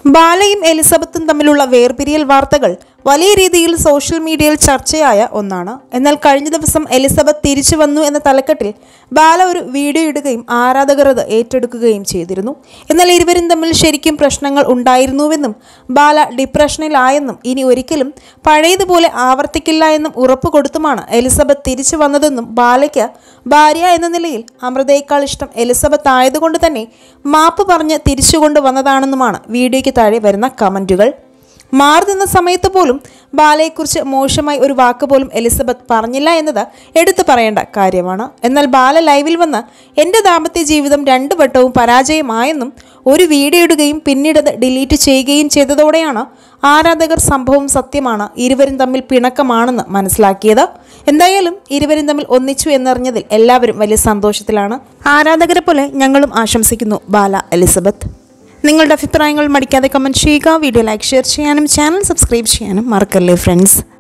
ബാലയും എലിസബത്തും തമ്മിലുള്ള വേർപിരിയൽ വാർത്തകൾ വലിയ രീതിയിൽ സോഷ്യൽ മീഡിയയിൽ ചർച്ചയായ ഒന്നാണ് എന്നാൽ കഴിഞ്ഞ ദിവസം എലിസബത്ത് തിരിച്ചു വന്നു എന്ന തലക്കെട്ടിൽ ബാല ഒരു വീഡിയോ ഇടുകയും ആരാധകർ അത് ഏറ്റെടുക്കുകയും ചെയ്തിരുന്നു എന്നാൽ ഇരുവരും തമ്മിൽ ശരിക്കും പ്രശ്നങ്ങൾ ഉണ്ടായിരുന്നുവെന്നും ബാല ഡിപ്രഷനിലായെന്നും ഇനി ഒരിക്കലും പഴയതുപോലെ ആവർത്തിക്കില്ല എന്നും ഉറപ്പ് കൊടുത്തുമാണ് എലിസബത്ത് തിരിച്ചു വന്നതെന്നും ബാലയ്ക്ക് ഭാര്യ എന്ന നിലയിൽ അമൃതയേക്കാൾ ഇഷ്ടം എലിസബത്ത് ആയതുകൊണ്ട് തന്നെ മാപ്പ് പറഞ്ഞ് തിരിച്ചു കൊണ്ടുവന്നതാണെന്നുമാണ് വീഡിയോയ്ക്ക് താഴെ വരുന്ന കമൻറ്റുകൾ മാറി നിന്ന സമയത്ത് പോലും ബാലയെക്കുറിച്ച് മോശമായി ഒരു വാക്ക് പോലും എലിസബത്ത് പറഞ്ഞില്ല എന്നത് എടുത്തു പറയേണ്ട കാര്യമാണ് എന്നാൽ ബാല ലൈവിൽ വന്ന് എൻ്റെ ദാമ്പത്യ ജീവിതം രണ്ടു വട്ടവും പരാജയമായെന്നും ഒരു വീഡിയോ ഇടുകയും പിന്നീട് അത് ഡിലീറ്റ് ചെയ്യുകയും ചെയ്തതോടെയാണ് ആരാധകർ സംഭവം സത്യമാണ് ഇരുവരും തമ്മിൽ പിണക്കമാണെന്ന് മനസ്സിലാക്കിയത് എന്തായാലും ഇരുവരും തമ്മിൽ ഒന്നിച്ചു എന്നറിഞ്ഞതിൽ എല്ലാവരും വലിയ സന്തോഷത്തിലാണ് ആരാധകരെ പോലെ ഞങ്ങളും ആശംസിക്കുന്നു ബാല എലിസബത്ത് നിങ്ങളുടെ അഭിപ്രായങ്ങൾ മടിക്കാതെ കമൻറ്റ് ചെയ്യുക വീഡിയോ ലൈക്ക് ഷെയർ ചെയ്യാനും ചാനൽ സബ്സ്ക്രൈബ് ചെയ്യാനും മറക്കല്ലേ ഫ്രണ്ട്സ്